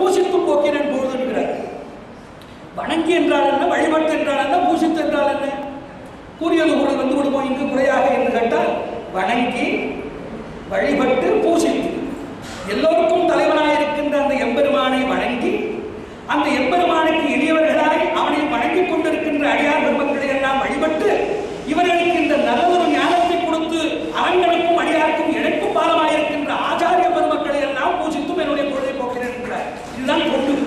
பூசித்து போக்கினன் பொழுது என்கிறார் வணங்கி என்றால் என்ன வழிபட்டு என்றால் என்ன பூசித்து என்றால் என்ன கூறியது குரல் வந்து விடுவோம் இங்கு குறையாக என்று கேட்டால் வணங்கி வழிபட்டு பூசித்து எல்லோருக்கும் தலைவனாய் இருக்கின்ற அந்த எம்பெருமானை வணங்கி அந்த எம்பெருமானுக்கு எளியவர்களாய் அவனை வணங்கிக் கொண்டிருக்கின்ற அடியார் பெருமக்களை எல்லாம் வழிபட்டு இவர்களுக்கு இந்த நல்லதொரு ஞானத்தை கொடுத்து அரங்கனுக்கும் அடியாருக்கும் எனக்கும் பாலமாயிருக்கின்ற ஆச்சாரிய பெருமக்களை எல்லாம் பூஜித்தும் என்னுடைய பொழுதை போக்கிறேன் என்கிறார் இதுதான் தொண்டு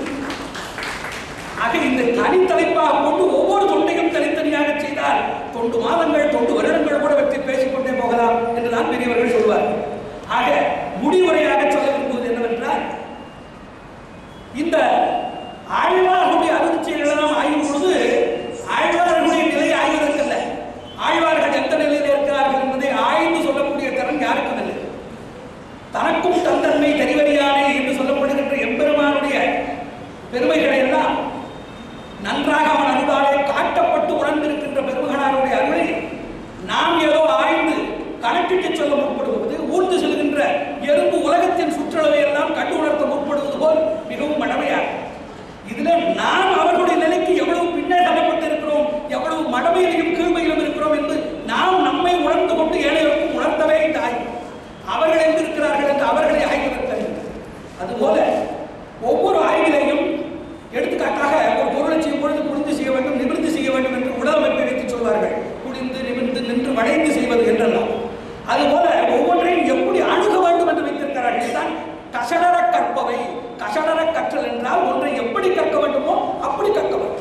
ஆக இந்த தனித்தலைப்பாக கொண்டு ஒவ்வொரு தொண்டையும் தனித்தனியாக செய்தால் தொண்டு மாதங்கள் தொண்டு வருடங்கள் கூட பற்றி பேசிக்கொண்டே போகலாம் என்றுதான் பெரியவர்கள் சொல்வார் ஆக முடிவுரையாக சொல்ல விரும்புவது என்னவென்றால் இந்த ஆழ்வார்களுடைய அருட்சிகள் எல்லாம் ஆயும் பொழுது ஆழ்வார்களுடைய நிலை ஆய்வதற்கல்ல ஆழ்வார்கள் எந்த நிலையில் இருக்கிறார்கள் என்பதை ஆய்ந்து சொல்லக்கூடிய திறன் யாருக்கும் இல்லை தனக்கும் தந்தன்மை தெரிவறியானே என்று சொல்லப்படுகின்ற எம்பெருமானுடைய பெருமைகளை எல்லாம் நன்றாக அவன் அருளாலே காட்டப்பட்டு உணர்ந்திருக்கின்ற பெருமகனாருடைய அருளை நாம் ஏதோ ஆய்ந்து கணக்கிட்டு சொல்ல முற்படுவது ஊர்ந்து செல்கின்ற எறும்பு உலகத்தின் சுற்றளவை எல்லாம் கண்டு உணர்த்த முற்படுவது போல் மிகவும் மடமையாகும் இதுல நாம் அவர்களுடைய நிலைக்கு எவ்வளவு பின்னே தள்ளப்பட்டிருக்கிறோம் எவ்வளவு மடமையிலும் கீழ்மையிலும் இருக்கிறோம் என்று நாம் நம்மை உணர்ந்து கொண்டு ஏழைகளுக்கும் உணர்த்தவே இந்த ஆய்வு அவர்கள் எங்கு இருக்கிறார்கள் என்று அவர்களை ஆய்வதற்கு அதுபோல ஒவ்வொரு ஆய்விலையும் எடுத்துக்காட்டாக ஒரு பொருளை செய்யும் பொழுது குனிந்து செய்ய வேண்டும் நிமிர்ந்து செய்ய வேண்டும் என்று உடல் அமைப்பை வைத்து சொல்வார்கள் குனிந்து நிமிர்ந்து நின்று வளைந்து செய்வது என்றெல்லாம் அதுபோல ஒவ்வொன்றையும் எப்படி அணுக வேண்டும் என்று வைத்திருக்கிறார்கள் இதுதான் கசடர கற்பவை கசடர கற்றல் என்றால் ஒன்றை எப்படி கற்க வேண்டுமோ அப்படி கற்க வேண்டும்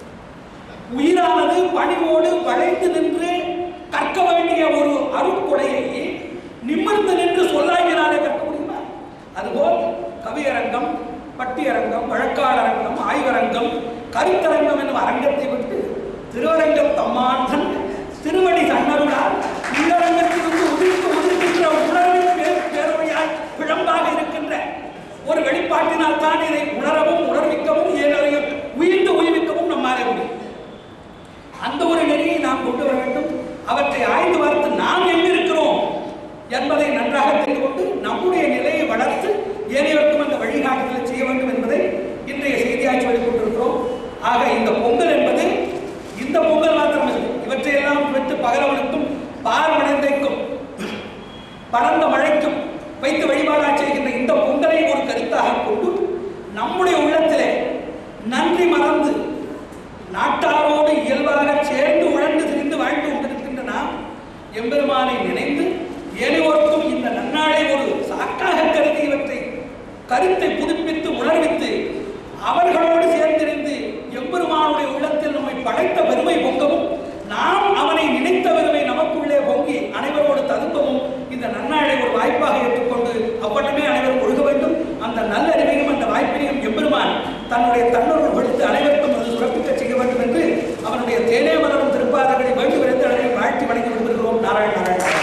உயிரானது பணிவோடு வளைந்து நின்று கற்க வேண்டிய ஒரு அருட்கொடையை நிமிர்ந்து நின்று சொல்லாங்கினாலே கற்க முடியுமா அதுபோல் கவியரங்கம் பட்டியரங்கம் வழக்காளரங்கம் ஆய்வரங்கம் கருத்தரங்கம் என்னும் அரங்கத்தை விட்டு திருவரங்கம் தம்மாந்தன் திருவடி தன்னருளால் உள்ளரங்கத்திலிருந்து உதிர்த்து உதிர்க்கின்ற உணர்வின் பேர் பேரொழியால் பிழம்பாக இருக்கின்ற ஒரு வெளிப்பாட்டினால் தான் இதை உணரவும் உணர்விக்கவும் ஏனையும் உயிர்ந்து உயிர்விக்கவும் நம்மாலே முடியும் அந்த ஒரு நெறியை நாம் கொண்டு வர வேண்டும் அவற்றை ஆய்ந்து பார்த்து நாம் எங்கு இருக்கிறோம் என்பதை நன்றாக தெரிந்து கொண்டு நம்முடைய நிலையை வளர்த்து ஏனையவருக்கும் அந்த வழிகாட்டுதலை செய்ய வேண்டும் என்பதை இன்றைய செய்தியாக சொல்லிக் கொண்டிருக்கிறோம் ஆக இந்த பொங்கல் என்பது இந்த பொங்கல் மாத்திரமல்ல இவற்றையெல்லாம் விட்டு பகலவனுக்கும் பார்வனைந்தைக்கும் படர்ந்த மழைக்கும் வைத்து வழிபாடா செய்கின்ற இந்த பொங்கலை ஒரு கருத்தாக கொண்டு நம்முடைய உள்ளத்திலே நன்றி மறந்து நாட்டாரோடு இயல்பாக சேர்ந்து உழந்து திரிந்து வாழ்ந்து கொண்டிருக்கின்ற நாம் எம்பெருமானை நினைந்து ஏனையோருக்கும் இந்த நன்னாளை ஒரு சாக்காக கருதி இவற்றை கருத்தை புதுப்பித்து உணர்வித்து அவர்களோடு சேர்ந்திருந்து எம்பெருமானுடைய உள்ளத்தில் நம்மை படைத்த பெருமை பொங்கவும் நாம் அவனை நினைத்த பெருமை நமக்குள்ளே பொங்கி அனைவரோடு ததும்பவும் இந்த நன்னாளை ஒரு வாய்ப்பாக ஏற்றுக்கொண்டு அவ்வட்டமே அனைவரும் ஒழுக வேண்டும் அந்த நல்லறிவையும் அந்த வாய்ப்பினையும் எம்பெருமான் தன்னுடைய தன்னொருள் கொடுத்து அனைவருக்கும் அது சுரப்பிக்க செய்ய வேண்டும் என்று அவனுடைய தேனே மலரும் திருப்பாதங்களை வேண்டி விரைந்து அழகை வாழ்த்தி வணங்கி விடுகிறோம் நாராயண நாராயண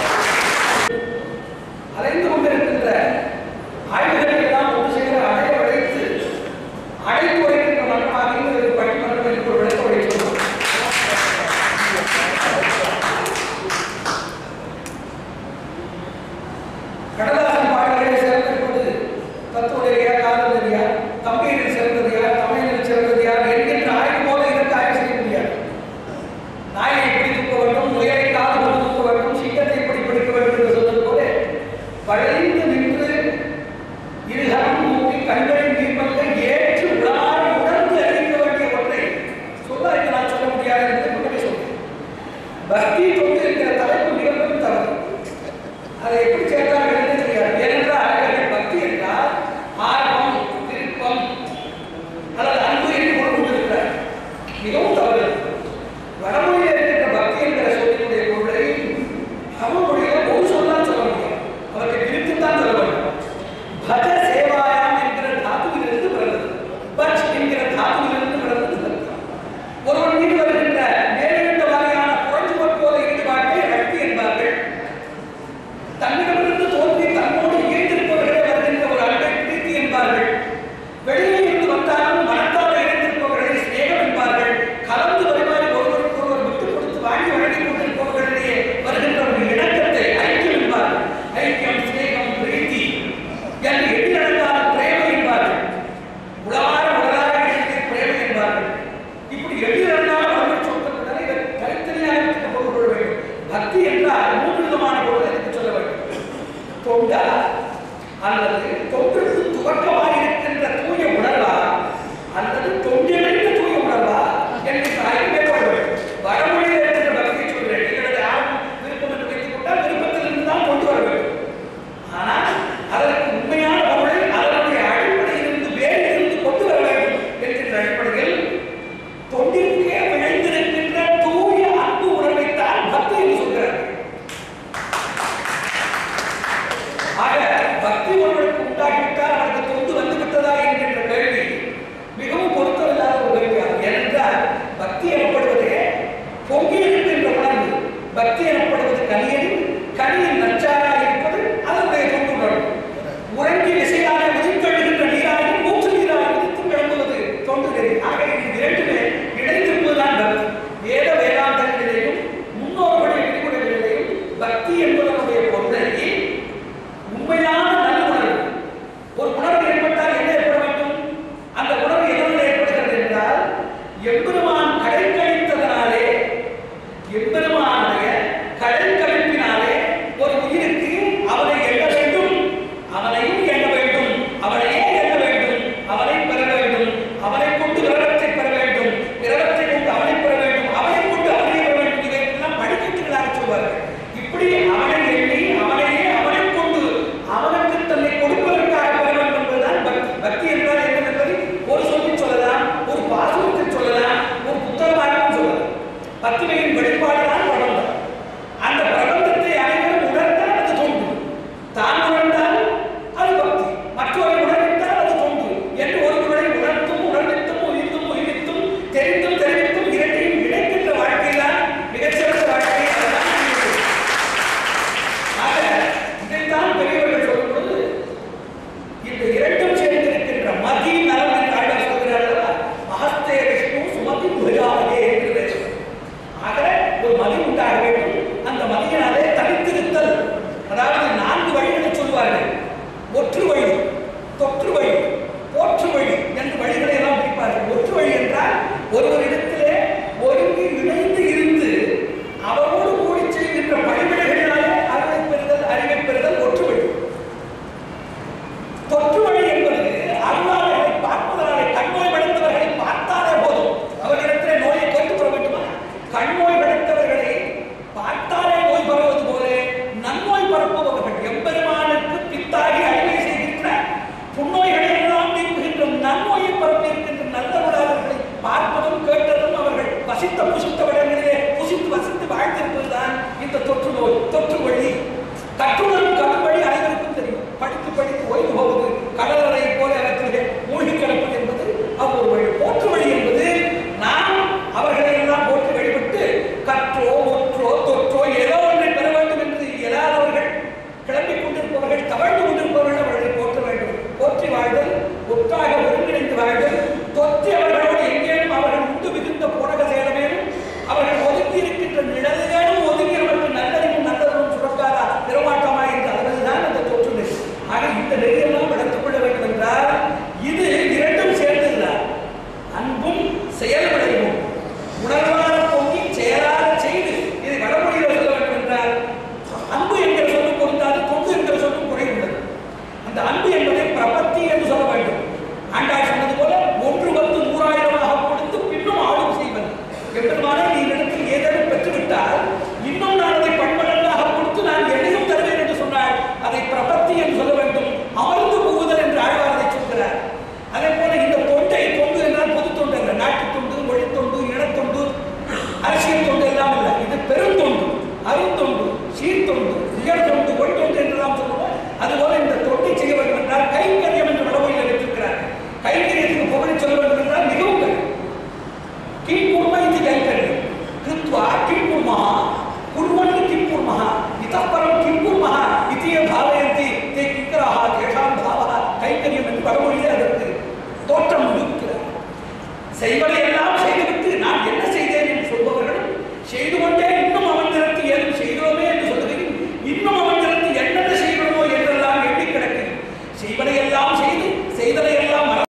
அலைந்து கொண்டிருக்கின்ற ஆய்வுகளை எல்லாம் ஒன்று செய்கிற அடைய உழைத்து அழைத்து உரைக்கின்ற மன்றமாக இருந்து பட்டிமன்றம் என்று ஒரு விளக்க உரை சொன்னோம் கடலாசன் பாடல்களை சேர்ந்திருப்பது தத்துவடையா காதலறியா தம்பையில் சிறந்தது யார் தமிழில் சிறந்தது யார் என்கின்ற ஆய்வு போல இதற்கு ஆய்வு செய்ய முடியாது நாயை எப்படி தூக்க வேண்டும் முயலை காது கொண்டு தூக்க வேண்டும் சிங்கத்தை எப்படி பிடிக்க வேண்டும் என்று சொல்வது போல வளைந்து நின்று இருகரம் மூக்கி கண்களின் தீபத்தை ஏற்று உடாரி உணர்ந்து அறிவிக்க வேண்டிய ஒன்றை சொல்ல இங்கு நான் சொல்ல முடியாது என்று மட்டுமே சொல்றேன் பக்தி கொண்டு இருக்கிற தலைப்பு மிகவும் தவறு அதை எப்படி சேர்த்தார்கள் என்று தெரியாது ஏனென்றால் அவர்கள் பக்தி என்றால் ஆர்வம் திருப்தி ஒருவரிடத்திலே ஒருங்கி இணைந்து இருந்து அவரோடு கூடி செய்கின்ற பணிவிடைகளினாலே அருளை பெறுதல் அறிவை பெறுதல் ஒற்றுமை தொற்றுவழி என்பது அருளாளர்களை பார்ப்பதனாலே கண்ணோய் படைத்தவர்களை பார்த்தாலே போதும் அவர்களிடத்திலே நோயை கேட்டு பெற வேண்டுமா கண்ணோய் படைத்தவர்களை பார்த்தாலே நோய் பரவது போல நன்னோய் பரப்புபவர்கள் எம்பெருமானுக்கு பித்தாகி அடிமை செய்கின்ற புன்னோய்களை எல்லாம் நீக்குகின்ற நன்னோயை பரப்பி இருக்கின்ற நல்ல உலகர்களை பார்ப்பதும் கேட்டதும் அவர்கள் வசித்த புசித்த இடங்களிலே புசித்து வசித்து வாழ்ந்திருப்பதுதான் இந்த தொற்று நோய் தொற்று வழி கட்டுணரும் கடல் வழி அனைவருக்கும் தெரியும் படித்து படித்து ஓய்வு போவது கடலறை போல அவற்றிலே மூழ்கி கிடப்பது என்பது அவ்வொரு வழி போற்று வழி என்பது நாம் அவர்களை எல்லாம் போட்டு வழிபட்டு கற்றோ ஒற்றோ தொற்றோ ஏதோ ஒன்றை பெற வேண்டும் என்று இயலாதவர்கள் கிளம்பிக் கொண்டிருப்பவர்கள் தவழ்ந்து கொண்டிருப்பவர்கள் அவர்களை போற்ற வேண்டும் போற்றி வாழ்தல் ஒற்றாக ஒருங்கிணைந்து வாழ்தல் தொற்றி அவர்களோடு எங்கேனும் அவர்கள் உண்டு மிகுந்த போனக சேரமேனும் அவர்கள் ஒதுங்கி இருக்கின்ற நிழலிலேனும் ஒதுங்கி அவர்கள் நல்லறிவும் நல்லதும் சுரக்காதா பெருமாட்டமா என்று அதுதான் அந்த தொற்று நெறி ஆக இந்த நெறியெல்லாம் வளர்த்துக் கொள்ள வேண்டும் என்றால் இது இரண்டும் சேர்ந்ததுதான் அன்பும் செயல் விளைவும் உணர்வார பொங்கி செயலார செய்து இதை வடமொழியில் சொல்ல வேண்டும் என்றால் அன்பு என்கிற சொல்லும் பொருந்தாது தொண்டு என்கிற சொல்லும் குறைவுள்ளது அந்த அன்பு என்பதை பிரபத்தி என்று சொல்ல வேண்டும் ஆண்டாள் சொன்னது போல ஒன்று வந்து நூறாயிரமாக கொடுத்து பின்னும் ஆளும் செய்வது எப்பெருமானே நீ இடத்தில் ஏதேனும் பெற்றுவிட்டால் இன்னும் நான் அதை பண்படங்காக கொடுத்து நான் எதையும் தருவேன் என்று சொன்னாள் அதை பிரபத்தி என்று சொல்ல வேண்டும் அமர்ந்து புகுதல் என்று ஆழ்வார் அதை சொல்கிறார் அதே போல இந்த தொண்டை தொண்டு என்றால் பொது தொண்டு அல்ல நாட்டு தொண்டு மொழி தொண்டு இனத்தொண்டு அரசியல் தொண்டு எல்லாம் இல்லை இது பெருந்தொண்டு அருந்தொண்டு சீர்தொண்டு உயர் தொண்டு ஒளி தொண்டு என்றெல்லாம் சொல்லுவோம் அதுபோல இந்த தொண்டை செய்ய வேண்டும் என்றால் கைங்கரியம் என்று வடமொழியில் வைத்திருக்கிறார் கைங்கரியத்துக்கு புகழை சொல்ல வேண்டும் என்றால் மிகவும் கடினம் किं इति कैङ्कर्यं कृत्वा किं कुर्मः कुर्वन्ति किं कुर्मः इतः परं किं कुर्मः इति ये भावयन्ति ते किङ्कराः तेषां भावः கைங்கரியம் என்று வடமொழியிலே அதற்கு தோற்றம் இருக்கிறார் செய்வதை எல்லாம்